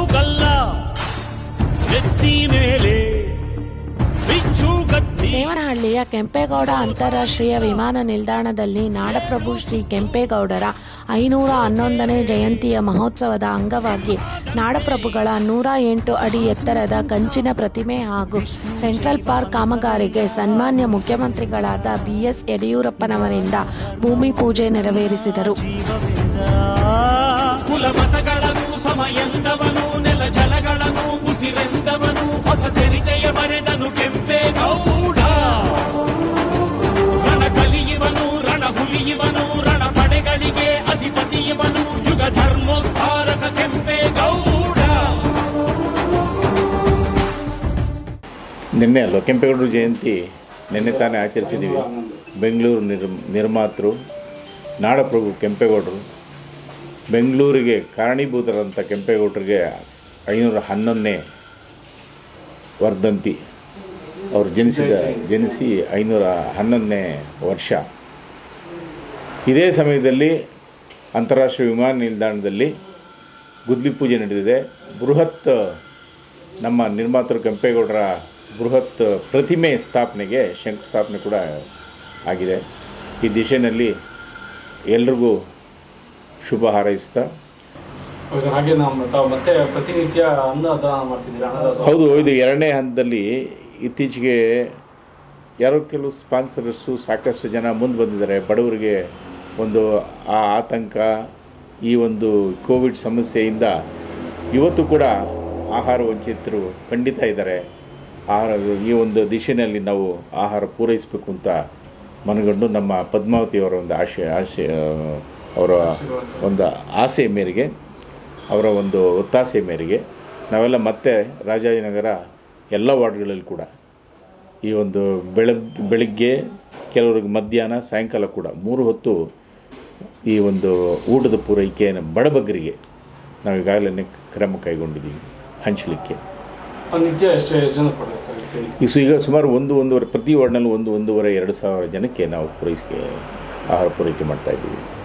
ಗಲ್ಲ ಎತ್ತಿ ಮೇಲೆ ಬಿಚ್ಚು ಕತ್ತಿ ದೇವನಹಳ್ಳಿಯ ಕೆಂಪೇಗೌಡ ಅಂತಾರಾಷ್ಟ್ರೀಯ ವಿಮಾನ ನಿಲ್ದಾಣದಲ್ಲಿ ನಾಡಪ್ರಭು ಶ್ರೀ ಕೆಂಪೇಗೌಡರ ಐನೂರ ಹನ್ನೊಂದನೇ ಜಯಂತಿಯ ಮಹೋತ್ಸವದ ಅಂಗವಾಗಿ ನಾಡಪ್ರಭುಗಳ ನೂರ ಎಂಟು ಅಡಿ ಎತ್ತರದ ಕಂಚಿನ ಪ್ರತಿಮೆ ಹಾಗೂ ಸೆಂಟ್ರಲ್ ಪಾರ್ಕ್ ಕಾಮಗಾರಿಗೆ ಸನ್ಮಾನ್ಯ ಮುಖ್ಯಮಂತ್ರಿಗಳಾದ ಬಿಎಸ್ ಯಡಿಯೂರಪ್ಪನವರಿಂದ ಭೂಮಿ ಪೂಜೆ ನೆರವೇರಿಸಿದರು ಕುಲ ಮತಗಳನ್ನು ಸಮಯಂದವನು ನೆಲ ಜಲಗಳನ್ನು ಉಸಿರೆಂದವನು ಹೊಸ ಚರಿತೆಯ ಬರೆದನು ಕೆಂಪೇಗೌಡ ರಣ ಕಲಿಯುವನು ರಣ ಹುಲಿಯುವನು ರಣ ಪಡೆಗಳಿಗೆ ಅಧಿಪತಿಯವನು ಯುಗ ಧರ್ಮೋದ್ಧಾರಕ ಕೆಂಪೇಗೌಡ ನಿನ್ನೆ ಅಲ್ವಾ ಕೆಂಪೇಗೌಡರ ಜಯಂತಿ ನಿನ್ನೆ ತಾನೇ ಆಚರಿಸಿದ್ದೀವಿ ಬೆಂಗಳೂರು ನಿರ್ ನಿರ್ಮಾತೃ ನಾಡಪ್ರಭು ಕೆಂಪೇಗೌಡರು ಬೆಂಗಳೂರಿಗೆ ಕಾರಣೀಭೂತರಂಥ ಕೆಂಪೇಗೌಡರಿಗೆ ಐನೂರ ಹನ್ನೊಂದನೇ ವರ್ಧಂತಿ ಅವರು ಜನಿಸಿದ ಜನಿಸಿ ಐನೂರ ಹನ್ನೊಂದನೇ ವರ್ಷ ಇದೇ ಸಮಯದಲ್ಲಿ ಅಂತಾರಾಷ್ಟ್ರೀಯ ವಿಮಾನ ನಿಲ್ದಾಣದಲ್ಲಿ ಗುದ್ಲಿ ಪೂಜೆ ನಡೆದಿದೆ ಬೃಹತ್ ನಮ್ಮ ನಿರ್ಮಾತೃ ಕೆಂಪೇಗೌಡರ ಬೃಹತ್ ಪ್ರತಿಮೆ ಸ್ಥಾಪನೆಗೆ ಶಂಕುಸ್ಥಾಪನೆ ಕೂಡ ಆಗಿದೆ ಈ ದಿಶೆಯಲ್ಲಿ ಎಲ್ರಿಗೂ ಶುಭ ಹಾರೈಸ್ತಾ ಹೌದು ಸರ್ ಹಾಗೆ ನಾವು ತಾವು ಮತ್ತೆ ಪ್ರತಿನಿತ್ಯ ಅನ್ನದಾನ ಮಾಡ್ತಿದ್ದೀರಾ ಅನ್ನದಾಸೋಹ ಹೌದು ಇದು ಎರಡನೇ ಹಂತದಲ್ಲಿ ಇತ್ತೀಚೆಗೆ ಯಾರೋ ಕೆಲವು ಸ್ಪಾನ್ಸರರ್ಸು ಸಾಕಷ್ಟು ಜನ ಮುಂದೆ ಬಂದಿದ್ದಾರೆ ಬಡವರಿಗೆ ಒಂದು ಆ ಆತಂಕ ಈ ಒಂದು ಕೋವಿಡ್ ಸಮಸ್ಯೆಯಿಂದ ಇವತ್ತು ಕೂಡ ಆಹಾರ ವಂಚಿತರು ಖಂಡಿತ ಇದ್ದಾರೆ ಆಹಾರ ಈ ಒಂದು ದಿಶೆಯಲ್ಲಿ ನಾವು ಆಹಾರ ಪೂರೈಸಬೇಕು ಅಂತ ಮನಗಂಡು ನಮ್ಮ ಪದ್ಮಾವತಿಯವರ ಒಂದು ಆಶೆ ಆಶೆ ಅವರ ಒಂದು ಆಸೆ ಮೇರೆಗೆ ಅವರ ಒಂದು ಒತ್ತಾಸೆ ಮೇರೆಗೆ ನಾವೆಲ್ಲ ಮತ್ತೆ ರಾಜಾಜಿನಗರ ಎಲ್ಲ ವಾರ್ಡ್ಗಳಲ್ಲಿ ಕೂಡ ಈ ಒಂದು ಬೆಳಗ್ ಬೆಳಗ್ಗೆ ಕೆಲವ್ರಿಗೆ ಮಧ್ಯಾಹ್ನ ಸಾಯಂಕಾಲ ಕೂಡ ಮೂರು ಹೊತ್ತು ಈ ಒಂದು ಊಟದ ಪೂರೈಕೆಯನ್ನು ಬಡಬಗ್ಗರಿಗೆ ನಾವು ಈಗಾಗಲೇ ಕ್ರಮ ಕೈಗೊಂಡಿದ್ದೀವಿ ಹಂಚಲಿಕ್ಕೆ ಒಂದು ನಿತ್ಯ ಎಷ್ಟು ಎಷ್ಟು ಜನ ಕೊಡ್ತಾರೆ ಸರ್ ಇಲ್ಲಿ? ಈಗ ಸು- ಈಗ ಸುಮಾರು ಒಂದು ಒಂದೂವರೆ ಪ್ರತಿ ವಾರ್ಡ್ನಲ್ಲಿ ಒಂದು ಒಂದೂವರೆ ಎರಡು ಸಾವಿರ ಜನಕ್ಕೆ ನಾವು ಪೂರೈಸಿಕೆ ಆಹಾರ ಪೂರೈಕೆ ಮಾಡ್ತಾಯಿದ್ದೀವಿ